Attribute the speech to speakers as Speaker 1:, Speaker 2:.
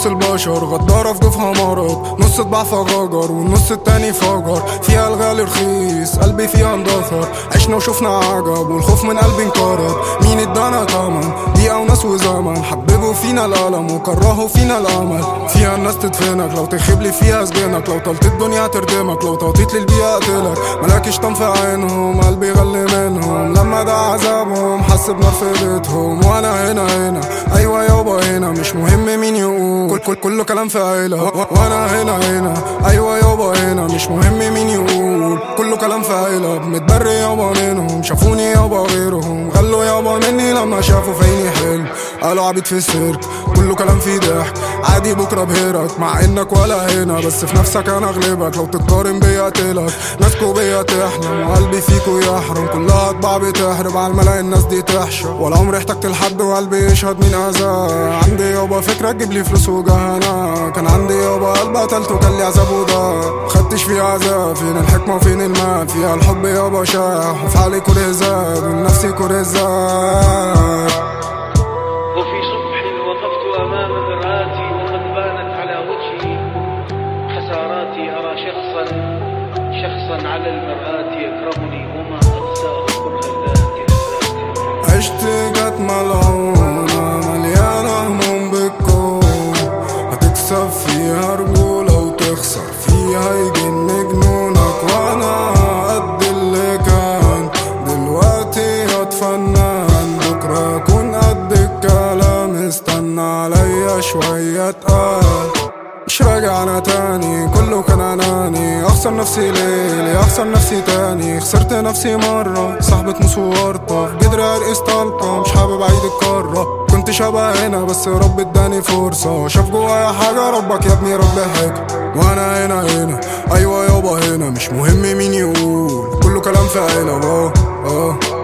Speaker 1: نفوس البشر غدارة في جوفها مرض نص طباع فجاجر والنص التاني فجر فيها الغالي رخيص قلبي فيها اندثر عشنا وشفنا عجب والخوف من قلبي انقرض مين ادانا تمن دقيقة وناس وزمن حببوا فينا الألم وكرهوا فينا الأمل فيها الناس تدفنك لو تخيب لي فيها سجنك لو طلت الدنيا تردمك لو طاطيت للبيئة اقتلك ملاكش طن في عينهم قلبي غلي منهم لما ده عذابهم حس بنار في بيتهم وانا هنا هنا ايوه يابا هنا مش مهم مين يقول كل كل كله كلام في عيلة و- وانا هنا هنا ايوه يابا هنا مش مهم مين يقول كله كلام في عيلة متبري يابا منهم شافوني يابا غيرهم غلوا يابا مني لما شافوا في عيني حلم قالوا عبيد في السيرك كله كلام فيه ضحك عادي بكره بهرك مع انك ولا هنا بس في نفسك انا اغلبك لو تتقارن بيا اقتلك ناسكو بيا تحلم وقلبي فيكو يحرم كلها اطباع بتحرب على الملاقي الناس دي تحشى ولا عمري احتجت لحد وقلبي يشهد مين اذى عندي يابا فكره تجيب لي فلوس وجهنة كان عندي يابا قلب قتلته كان لي عذاب وضاع خدتش فيه عذاب فين الحكمه وفين المال فيها الحب يابا شاح وفي حالي كره زاد ولنفسي كره زاد
Speaker 2: وفي صبح وقفت أمام مرآتي وقد بانت على وجهي خساراتي أرى شخصا شخصا على المرآة يكرهني وما أقساه كره اللاتي لذاتي
Speaker 1: عشت جت ملعونة مليانة هموم بالكون هتكسب فيها رجولة وتخسر فيها يجن جنونك وانا قد اللي كان دلوقتي اتفنن بكرة اكون قد الكلام استنى عليا شوية اتقال مش راجع انا تاني كله كان اناني اخسر نفسي ليه ليه اخسر نفسي تاني خسرت نفسي مرة صاحبة موس وورطة في جدر ارقص طلقة مش حابب اعيد الكرة كنت شبه هنا بس رب اداني فرصة شاف جوايا حاجة ربك يا ابني رب حكم وانا هنا هنا ايوه يابا هنا مش مهم مين يقول كله كلام في عيلة اه اه